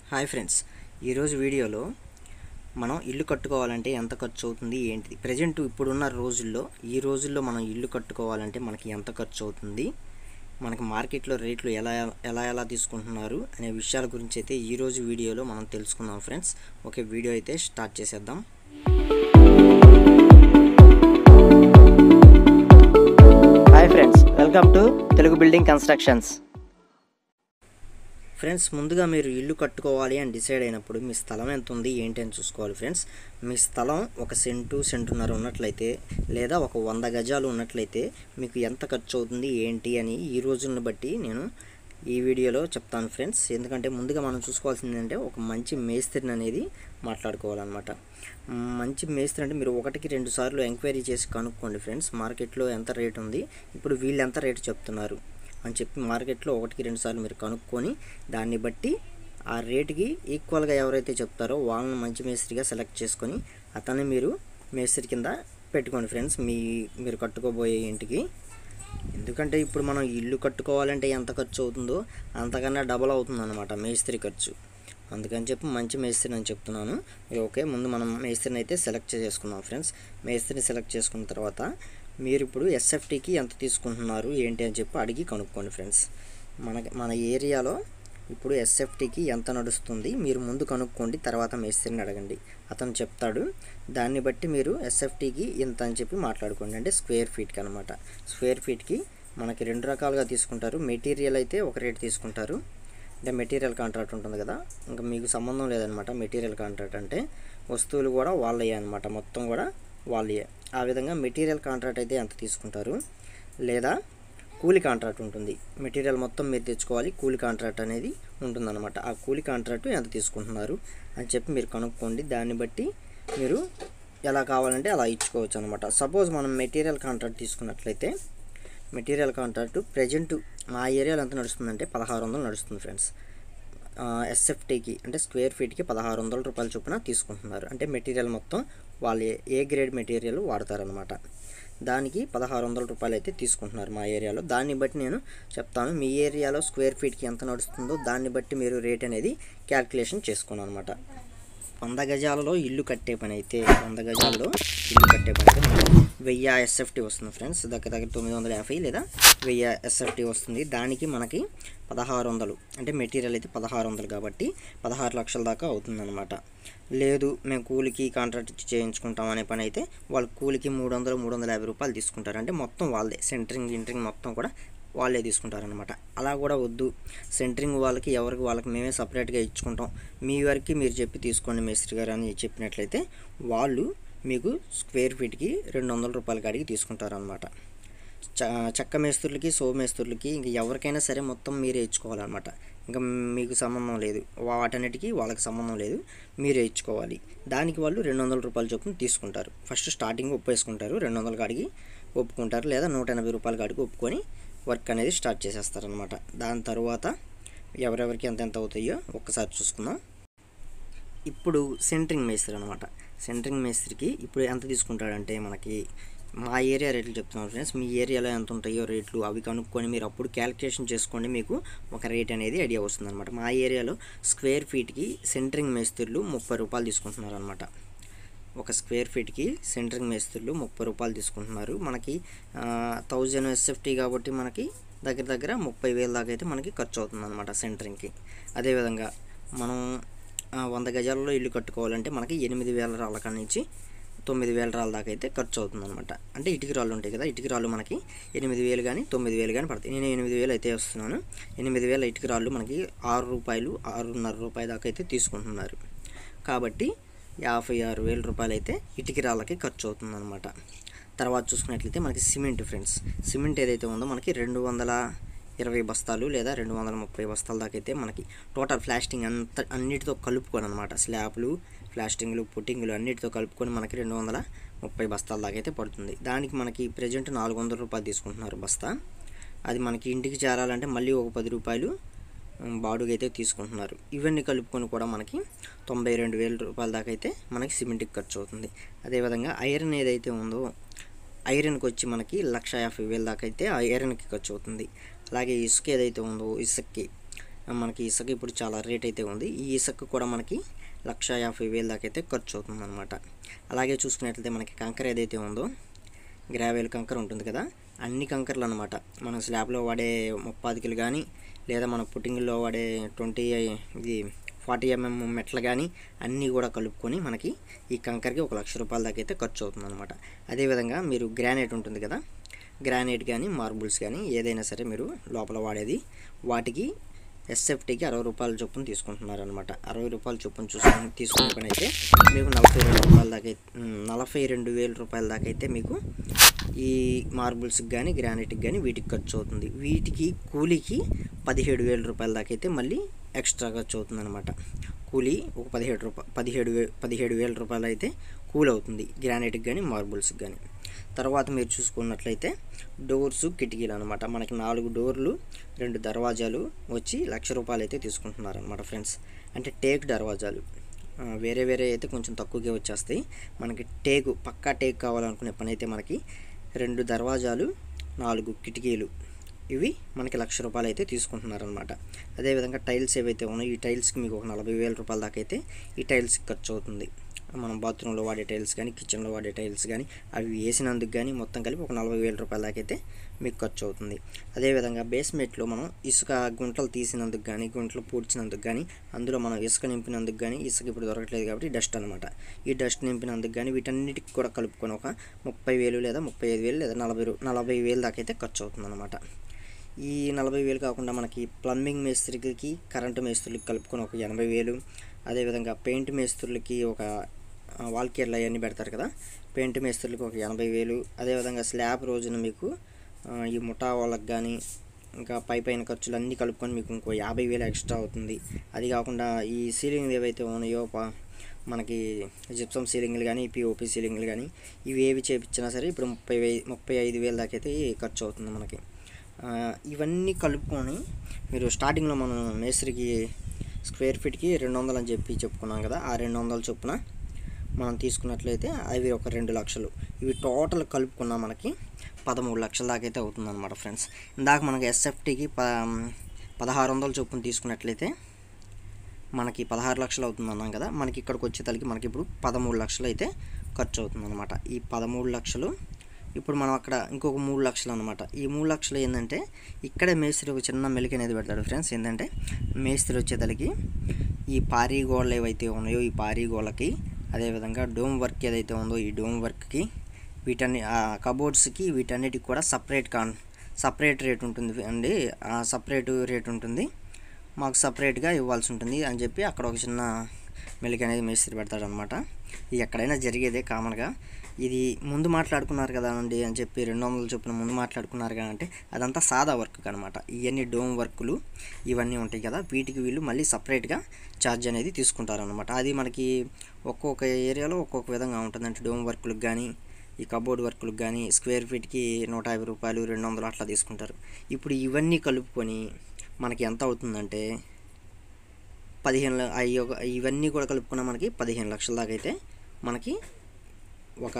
hi friends ఈరోజు వీడియోలో మనం ఇల్లు కట్టుకోవాలంటే ఎంత ఖర్చు అవుతుంది ఏంటిది ప్రజెంట్ ఇప్పుడున్న రోజుల్లో ఈ రోజుల్లో మనం ఇల్లు కట్టుకోవాలంటే మనకి ఎంత ఖర్చు అవుతుంది మనకి మార్కెట్లో రేట్లు ఎలా ఎలా ఎలా తీసుకుంటున్నారు అనే విషయాల గురించి అయితే ఈరోజు వీడియోలో మనం తెలుసుకుందాం ఫ్రెండ్స్ ఓకే వీడియో అయితే స్టార్ట్ చేసేద్దాం hi friends welcome to Telugu building constructions friends ముందుగా మీరు ఇల్లు కట్టుకోవాలి అని డిసైడ్ అయినప్పుడు మీ స్థలం ఎంత ఉంది ఏంటి అని చూసుకోవాలి ఫ్రెండ్స్ మీ స్థలం ఒక సెంటు సెంటున్నర ఉన్నట్లయితే లేదా ఒక వంద గజాలు ఉన్నట్లయితే మీకు ఎంత ఖర్చు అవుతుంది ఏంటి అని ఈ రోజులను బట్టి నేను ఈ వీడియోలో చెప్తాను ఫ్రెండ్స్ ఎందుకంటే ముందుగా మనం చూసుకోవాల్సింది ఏంటంటే ఒక మంచి మేస్త్రిని అనేది మాట్లాడుకోవాలన్నమాట మంచి మేస్త్రి అంటే మీరు ఒకటికి రెండు సార్లు ఎంక్వైరీ చేసి కనుక్కోండి ఫ్రెండ్స్ మార్కెట్లో ఎంత రేట్ ఉంది ఇప్పుడు వీళ్ళు ఎంత రేటు చెప్తున్నారు అని చెప్పి మార్కెట్లో ఒకటికి రెండు సార్లు మీరు కనుక్కొని దాన్ని బట్టి ఆ రేటుకి ఈక్వల్గా ఎవరైతే చెప్తారో వాళ్ళని మంచి మేస్త్రిగా సెలెక్ట్ చేసుకొని అతన్ని మీరు మేస్త్రి కింద పెట్టుకోండి ఫ్రెండ్స్ మీ మీరు కట్టుకోబోయే ఇంటికి ఎందుకంటే ఇప్పుడు మనం ఇల్లు కట్టుకోవాలంటే ఎంత ఖర్చు అవుతుందో అంతకన్నా డబల్ అవుతుంది అనమాట మేస్త్రి ఖర్చు అందుకని చెప్పి మంచి మేస్త్రిని అని చెప్తున్నాను ఓకే ముందు మనం మేస్త్రిని అయితే సెలెక్ట్ చేసుకుందాం ఫ్రెండ్స్ మేస్త్రిని సెలెక్ట్ చేసుకున్న తర్వాత మీరు ఇప్పుడు ఎస్ఎఫ్టీకి ఎంత తీసుకుంటున్నారు ఏంటి అని చెప్పి అడిగి కనుక్కోండి ఫ్రెండ్స్ మన మన ఏరియాలో ఇప్పుడు ఎస్ఎఫ్టీకి ఎంత నడుస్తుంది మీరు ముందు కనుక్కోండి తర్వాత మేస్త్రిని అడగండి అతను చెప్తాడు దాన్ని బట్టి మీరు ఎస్ఎఫ్టీకి ఇంత అని చెప్పి మాట్లాడుకోండి అంటే స్క్వేర్ ఫీట్కి అనమాట స్క్వేర్ ఫీట్కి మనకి రెండు రకాలుగా తీసుకుంటారు మెటీరియల్ అయితే ఒక రేట్ తీసుకుంటారు అంటే మెటీరియల్ కాంట్రాక్ట్ ఉంటుంది కదా ఇంకా మీకు సంబంధం లేదనమాట మెటీరియల్ కాంట్రాక్ట్ అంటే వస్తువులు కూడా వాళ్ళే అనమాట మొత్తం కూడా వాళ్ళే ఆ విధంగా మెటీరియల్ కాంట్రాక్ట్ అయితే ఎంత తీసుకుంటారు లేదా కూలి కాంట్రాక్ట్ ఉంటుంది మెటీరియల్ మొత్తం మీరు తెచ్చుకోవాలి కూలి కాంట్రాక్ట్ అనేది ఉంటుందన్నమాట ఆ కూలి కాంట్రాక్ట్ ఎంత తీసుకుంటున్నారు అని చెప్పి మీరు కనుక్కోండి దాన్ని బట్టి మీరు ఎలా కావాలంటే అలా ఇచ్చుకోవచ్చు అనమాట సపోజ్ మనం మెటీరియల్ కాంట్రాక్ట్ తీసుకున్నట్లయితే మెటీరియల్ కాంట్రాక్ట్ ప్రజెంట్ మా ఏరియాలో ఎంత నడుస్తుందంటే పదహారు వందలు నడుస్తుంది ఫ్రెండ్స్ ఎస్ఎఫ్టీకి అంటే స్క్వేర్ ఫీట్కి పదహారు వందల రూపాయల చొప్పున తీసుకుంటున్నారు అంటే మెటీరియల్ మొత్తం వాళ్ళు ఏ- ఏ గ్రేడ్ మెటీరియల్ వాడతారనమాట దానికి పదహారు వందల రూపాయలు అయితే తీసుకుంటున్నారు మా ఏరియాలో దాన్ని బట్టి నేను చెప్తాను మీ ఏరియాలో స్క్వేర్ ఫీట్కి ఎంత నడుస్తుందో దాన్ని బట్టి మీరు రేట్ అనేది క్యాల్కులేషన్ చేసుకోండి అనమాట వంద గజాలలో ఇల్లు కట్టే పని అయితే వంద గజాల్లో ఇల్లు కట్టే పని అయితే మనకి వెయ్యి ఎస్ఎఫ్టీ వస్తుంది ఫ్రెండ్స్ దగ్గర దగ్గర తొమ్మిది వందల యాభై లేదా వెయ్యి ఎస్ఎఫ్టీ వస్తుంది దానికి మనకి పదహారు వందలు అంటే మెటీరియల్ అయితే పదహారు వందలు కాబట్టి పదహారు లక్షల దాకా అవుతుందన్నమాట లేదు మేము కూలికి కాంట్రాక్ట్ ఇచ్చి చేయించుకుంటాం అనే పని అయితే వాళ్ళు కూలికి మూడు వందలు మూడు వందల యాభై రూపాయలు తీసుకుంటారు అంటే మొత్తం వాళ్ళదే సెంటరింగ్ గింటరింగ్ మొత్తం కూడా వాళ్ళే తీసుకుంటారనమాట అలా కూడా వద్దు సెంటరింగ్ వాళ్ళకి ఎవరికి వాళ్ళకి మేమే సపరేట్గా ఇచ్చుకుంటాం మీ వరకు మీరు చెప్పి తీసుకోండి మేస్త్రి గారు అని చెప్పినట్లయితే వాళ్ళు మీకు స్క్వేర్ ఫీట్కి రెండు వందల రూపాయల కాడికి తీసుకుంటారనమాట చ చెక్క మేస్త్రులకి సో మేస్త్రులకి ఇంక ఎవరికైనా సరే మొత్తం మీరే ఇచ్చుకోవాలన్నమాట ఇంకా మీకు సంబంధం లేదు వాటన్నిటికీ వాళ్ళకి సంబంధం లేదు మీరే ఇచ్చుకోవాలి దానికి వాళ్ళు రెండు వందల రూపాయల చొప్పున తీసుకుంటారు ఫస్ట్ స్టార్టింగ్ ఒప్పేసుకుంటారు రెండు వందల కాడికి ఒప్పుకుంటారు లేదా నూట ఎనభై రూపాయల కాడికి ఒప్పుకొని వర్క్ అనేది స్టార్ట్ చేసేస్తారనమాట దాని తర్వాత ఎవరెవరికి ఎంత ఎంత అవుతాయో ఒక్కసారి చూసుకుందాం ఇప్పుడు సెంటరింగ్ మేస్త్రి అనమాట సెంటరింగ్ మేస్త్రికి ఇప్పుడు ఎంత తీసుకుంటాడంటే మనకి మా ఏరియా రేట్లు చెప్తున్నాను ఫ్రెండ్స్ మీ ఏరియాలో ఎంత ఉంటాయో రేట్లు అవి కనుక్కొని మీరు అప్పుడు క్యాలిక్యులేషన్ చేసుకోండి మీకు ఒక రేట్ అనేది ఐడియా వస్తుంది అనమాట మా ఏరియాలో స్క్వేర్ ఫీట్కి సెంటరింగ్ మేస్త్రులు ముప్పై రూపాయలు తీసుకుంటున్నారు అనమాట ఒక స్క్వేర్ ఫీట్కి సెంటరింగ్ మేస్త్రులు ముప్పై రూపాయలు తీసుకుంటున్నారు మనకి థౌజండ్ ఎస్ఎఫ్టీ కాబట్టి మనకి దగ్గర దగ్గర ముప్పై వేల దాకా అయితే మనకి ఖర్చు అవుతుంది అనమాట సెంటరింగ్కి అదేవిధంగా మనం ఆ, వంద గజాలలో ఇల్లు కట్టుకోవాలంటే మనకి ఎనిమిది వేల రాళ్ళ కాడ నుంచి తొమ్మిది వేల రాళ్ళ దాకా అయితే ఖర్చు అవుతుంది అనమాట అంటే ఇటుక రాళ్ళు ఉంటాయి కదా ఇటుక రాళ్ళు మనకి ఎనిమిది వేలు కానీ తొమ్మిది వేలు కానీ పడతాయి నేను ఎనిమిది వేలు అయితే వస్తున్నాను ఎనిమిది వేల ఇటుక రాళ్ళు మనకి ఆరు రూపాయలు ఆరున్నర రూపాయల దాకా అయితే తీసుకుంటున్నారు కాబట్టి యాభై ఆరు వేల రూపాయలు అయితే ఇటుక రాళ్ళకి ఖర్చు అవుతుందన్నమాట తర్వాత చూసుకున్నట్లయితే మనకి సిమెంట్ ఫ్రెండ్స్ సిమెంట్ ఏదైతే ఉందో మనకి రెండు వందల ఇరవై బస్తాలు లేదా రెండు వందల ముప్పై బస్తాల దాకా అయితే మనకి టోటల్ ప్లాస్టింగ్ అంత అన్నిటితో కలుపుకొని అనమాట స్లాబ్లు ప్లాస్టింగ్లు పుట్టింగ్లు అన్నిటితో కలుపుకొని మనకి రెండు వందల ముప్పై బస్తాల దాకా అయితే పడుతుంది దానికి మనకి ప్రజెంట్ నాలుగు వందల రూపాయలు తీసుకుంటున్నారు బస్తా అది మనకి ఇంటికి చేరాలంటే మళ్ళీ ఒక పది రూపాయలు ఉమ్, బాడుగ అయితే తీసుకుంటున్నారు ఇవన్నీ కలుపుకొని కూడా మనకి తొంభై రెండు వేల రూపాయల దాకా అయితే మనకి సిమెంట్కి ఖర్చు అవుతుంది అదేవిధంగా ఐరన్ ఏదైతే ఉందో ఐరన్కి వచ్చి మనకి లక్ష యాభై వేల దాకా అయితే ఆ ఐరన్కి ఖర్చు అవుతుంది అలాగే ఇసుక ఏదైతే ఉందో ఇసుక్కి మనకి ఇసుక ఇప్పుడు చాలా రేట్ అయితే ఉంది ఈ ఇసుక కూడా మనకి లక్ష యాభై వేలు దాకా అయితే ఖర్చు అవుతుంది అనమాట అలాగే చూసుకున్నట్లయితే మనకి కంకర ఏదైతే ఉందో గ్రావెల్ కంకర ఉంటుంది కదా అన్ని కంకర్లు అనమాట మనం స్లాబ్లో వాడే ముప్పాదికలు కానీ లేదా మన పుట్టింగ్లో వాడే ట్వంటీ ఇది ఫార్టీ ఎంఎం మెట్లు కానీ అన్నీ కూడా కలుపుకొని మనకి ఈ కంకర్కి ఒక లక్ష రూపాయల దాకా అయితే ఖర్చు అవుతుంది అనమాట అదేవిధంగా మీరు గ్రానైట్ ఉంటుంది కదా గ్రానైట్ కానీ మార్బుల్స్ కానీ ఏదైనా సరే మీరు లోపల వాడేది వాటికి ఎస్ఎఫ్టీకి అరవై రూపాయల చొప్పున తీసుకుంటున్నారు అనమాట అరవై రూపాయల చొప్పున చూసుకుని తీసుకునే పని అయితే మీకు నలభై రెండు రూపాయల దాకా అయితే ఉమ్, నలభై రెండు వేల రూపాయల దాకా అయితే మీకు ఈ మార్బుల్స్కి కానీ గ్రానైట్కి కానీ వీటికి ఖర్చు అవుతుంది వీటికి కూలీకి పదిహేడు వేల రూపాయల దాకా అయితే మళ్ళీ ఎక్స్ట్రా ఖర్చు అవుతుంది అనమాట కూలీ ఒక పదిహేడు రూపాయలు పదిహేడు వే పదిహేడు వేల రూపాయలు అయితే కూల్ అవుతుంది గ్రానైట్కి కానీ మార్బుల్స్కి కానీ తర్వాత మీరు చూసుకున్నట్లయితే డోర్స్ కిటికీలు అనమాట మనకి నాలుగు డోర్లు రెండు దర్వాజాలు వచ్చి లక్ష రూపాయలు అయితే తీసుకుంటున్నారు అనమాట ఫ్రెండ్స్ అంటే టేక్ దర్వాజాలు ఆ, వేరే వేరే అయితే కొంచెం తక్కువగా వచ్చేస్తాయి మనకి టేకు పక్కా టేక్ కావాలనుకునే పని అయితే మనకి రెండు దర్వాజాలు నాలుగు కిటికీలు ఇవి మనకి లక్ష రూపాయలు అయితే తీసుకుంటున్నారనమాట అదేవిధంగా టైల్స్ ఏవైతే ఉన్నాయో ఈ టైల్స్కి మీకు ఒక నలభై వేల రూపాయల దాకా అయితే ఈ టైల్స్కి ఖర్చు అవుతుంది మనం బాత్రూంలో వాడే టైల్స్ కానీ కిచెన్లో వాడే టైల్స్ కానీ అవి వేసినందుకు కానీ మొత్తం కలిపి ఒక నలభై వేల రూపాయల దాకా అయితే మీకు ఖర్చు అవుతుంది అదేవిధంగా బేస్మెంట్లో మనం ఇసుక గుంటలు తీసినందుకు కానీ గుంటలు పూడ్చినందుకు కానీ అందులో మనం ఇసుక నింపినందుకు కానీ ఇసుక ఇప్పుడు దొరకట్లేదు కాబట్టి డస్ట్ అనమాట ఈ డస్ట్ నింపినందుకు కానీ వీటన్నిటికి కూడా కలుపుకొని ఒక ముప్పై వేలు లేదా ముప్పై ఐదు వేలు లేదా నలభై రూ- నలభై వేలు దాకా అయితే ఖర్చు అవుతుంది అనమాట ఈ నలభై వేలు కాకుండా మనకి ప్లంబింగ్ మేస్త్రికి కరెంటు మేస్త్రులకి కలుపుకొని ఒక ఎనభై వేలు అదేవిధంగా పెయింట్ మేస్త్రులకి ఒక ఆ, వాల్ కేర్లు అవన్నీ పెడతారు కదా పెయింట్ మేస్త్రులకి ఒక ఎనభై వేలు అదేవిధంగా స్లాబ్ రోజున మీకు ఆ, ఈ ముఠా వాళ్ళకి కానీ ఇంకా పై పైన ఖర్చులు అన్నీ కలుపుకొని మీకు ఇంకో యాభై వేలు ఎక్స్ట్రా అవుతుంది అది కాకుండా ఈ సీలింగ్ ఏవైతే ఉన్నాయో ప- మనకి జిప్సమ్ సీలింగ్లు కానీ పిఓపి సీలింగ్లు కానీ ఇవి ఏవి చేపించినా సరే ఇప్పుడు ముప్పై వే ముప్పై ఐదు వేల దాకా అయితే ఖర్చు అవుతుంది మనకి ఆ, ఇవన్నీ కలుపుకొని మీరు స్టార్టింగ్లో మనం మేస్త్రికి స్క్వేర్ ఫీట్కి రెండు వందలు అని చెప్పి చెప్పుకున్నాం కదా ఆ రెండు వందల చొప్పున మనం తీసుకున్నట్లయితే అవి ఒక రెండు లక్షలు ఇవి టోటల్ కలుపుకున్నా మనకి పదమూడు లక్షల దాకా అయితే అవుతుంది అనమాట ఫ్రెండ్స్ ఇందాక మనకి ఎస్ఎఫ్టీకి ప పదహారు వందల చొప్పున తీసుకున్నట్లయితే మనకి పదహారు లక్షలు అవుతుంది అన్నాం కదా మనకి ఇక్కడికి వచ్చేతలకి మనకి ఇప్పుడు పదమూడు లక్షలు అయితే ఖర్చు అవుతుంది అనమాట ఈ పదమూడు లక్షలు ఇప్పుడు మనం అక్కడ ఇంకొక మూడు లక్షలు అనమాట ఈ మూడు లక్షలు ఏంటంటే ఇక్కడే మేస్త్రి ఒక చిన్న మెలిక అనేది పెడతాడు ఫ్రెండ్స్ ఏంటంటే మేస్త్రి వచ్చేతలకి ఈ పారీ గోడలు ఏవైతే ఉన్నాయో ఈ పారీ గోడలకి అదేవిధంగా డోమ్ వర్క్ ఏదైతే ఉందో ఈ డోమ్ వర్క్కి వీటన్ని ఆ కబోర్డ్స్కి వీటన్నిటికి కూడా సపరేట్ కాన్ సపరేట్ రేట్ ఉంటుంది అండి ఆ సపరేట్ రేట్ ఉంటుంది మాకు సపరేట్గా ఇవ్వాల్సి ఉంటుంది అని చెప్పి అక్కడ ఒక చిన్న మెలిక అనేది మేస్త్రి పెడతాడు అనమాట ఇది ఎక్కడైనా జరిగేదే కామన్గా ఇది ముందు మాట్లాడుకున్నారు కదా అండి అని చెప్పి రెండు వందల చొప్పున ముందు మాట్లాడుకున్నారు కదా అంటే అదంతా సాదా వర్క్ అనమాట ఇవన్నీ డోమ్ వర్కులు ఇవన్నీ ఉంటాయి కదా వీటికి వీళ్ళు మళ్ళీ సపరేట్గా ఛార్జ్ అనేది తీసుకుంటారనమాట అది మనకి ఒక్కొక్క ఏరియాలో ఒక్కొక్క విధంగా ఉంటుంది అంటే డోమ్ వర్కులకు కానీ ఈ కబోర్డ్ వర్కులకు కానీ స్క్వేర్ ఫీట్కి నూట యాభై రూపాయలు రెండు వందలు అట్లా తీసుకుంటారు ఇప్పుడు ఇవన్నీ కలుపుకొని మనకి ఎంత అవుతుందంటే పదిహేను ల- అయ్యి ఒక ఇవన్నీ కూడా కలుపుకున్న మనకి పదిహేను లక్షల దాకా అయితే మనకి ఒక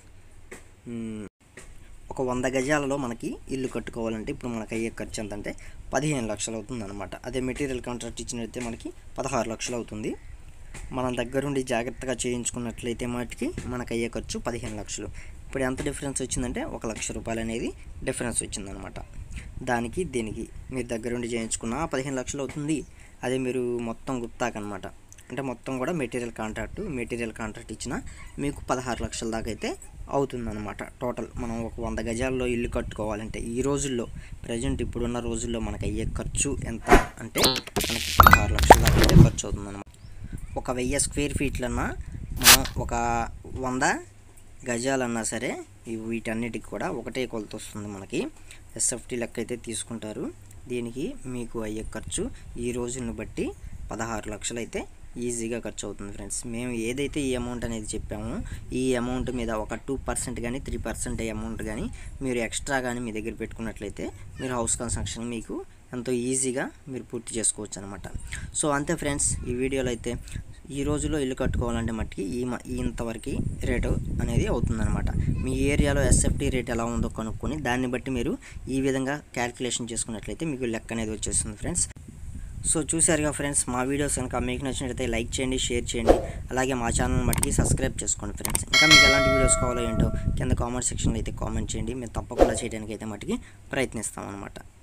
మ్, ఒక వంద గజాలలో మనకి ఇల్లు కట్టుకోవాలంటే ఇప్పుడు మనకి అయ్యే ఖర్చు ఎంత అంటే పదిహేను లక్షలు అవుతుంది అనమాట అదే మెటీరియల్ కాంట్రాక్ట్ ఇచ్చినట్లయితే మనకి పదహారు లక్షలు అవుతుంది మనం దగ్గరుండి జాగ్రత్తగా చేయించుకున్నట్లయితే మటుకి మనకు అయ్యే ఖర్చు పదిహేను లక్షలు ఇప్పుడు ఎంత డిఫరెన్స్ వచ్చిందంటే ఒక లక్ష రూపాయలు అనేది డిఫరెన్స్ వచ్చిందనమాట దానికి దీనికి మీరు దగ్గరుండి చేయించుకున్న పదిహేను లక్షలు అవుతుంది అదే మీరు మొత్తం గుప్తాకనమాట అంటే మొత్తం కూడా మెటీరియల్ కాంట్రాక్ట్ మెటీరియల్ కాంట్రాక్ట్ ఇచ్చిన మీకు పదహారు లక్షల దాకా అయితే అవుతుందన్నమాట టోటల్ మనం ఒక వంద గజాల్లో ఇల్లు కట్టుకోవాలంటే ఈ రోజుల్లో ప్రజెంట్ ఇప్పుడున్న రోజుల్లో మనకు అయ్యే ఖర్చు ఎంత అంటే మనకి పదహారు లక్షల దాకా అయితే ఖర్చు అవుతుందన్నమాట ఒక వెయ్యి స్క్వేర్ ఫీట్లన్నా మనం ఒక వంద గజాలన్నా సరే ఈ వీటన్నిటికి కూడా ఒకటే కొలత వస్తుంది మనకి ఎస్ఎఫ్టీ లెక్క అయితే తీసుకుంటారు దీనికి మీకు అయ్యే ఖర్చు ఈ రోజుని బట్టి పదహారు లక్షలు అయితే ఈజీగా ఖర్చు అవుతుంది ఫ్రెండ్స్ మేము ఏదైతే ఈ అమౌంట్ అనేది చెప్పామో ఈ అమౌంట్ మీద ఒక టూ పర్సెంట్ కానీ త్రీ పర్సెంట్ అమౌంట్ కానీ మీరు ఎక్స్ట్రా కానీ మీ దగ్గర పెట్టుకున్నట్లయితే మీరు హౌస్ కన్స్ట్రక్షన్ మీకు ఎంతో ఈజీగా మీరు పూర్తి చేసుకోవచ్చు అనమాట సో అంతే ఫ్రెండ్స్ ఈ వీడియోలో అయితే ఈ రోజులో ఇల్లు కట్టుకోవాలంటే మట్టికి ఈ మ- ఈ ఇంతవరకు రేటు అనేది అవుతుందన్నమాట మీ ఏరియాలో ఎస్ఎఫ్టీ రేట్ ఎలా ఉందో కనుక్కొని దాన్ని బట్టి మీరు ఈ విధంగా క్యాల్కులేషన్ చేసుకున్నట్లయితే మీకు లెక్క అనేది వచ్చేస్తుంది ఫ్రెండ్స్ సో చూసారుగా ఫ్రెండ్స్ మా వీడియోస్ కనుక మీకు నచ్చినట్లయితే లైక్ చేయండి షేర్ చేయండి అలాగే మా ఛానల్ మట్టికి సబ్స్క్రైబ్ చేసుకోండి ఫ్రెండ్స్ ఇంకా మీకు ఎలాంటి వీడియోస్ కావాలో ఏంటో కింద కామెంట్ సెక్షన్లో అయితే కామెంట్ చేయండి మేము తప్పకుండా చేయడానికి అయితే మట్టికి ప్రయత్నిస్తాం అనమాట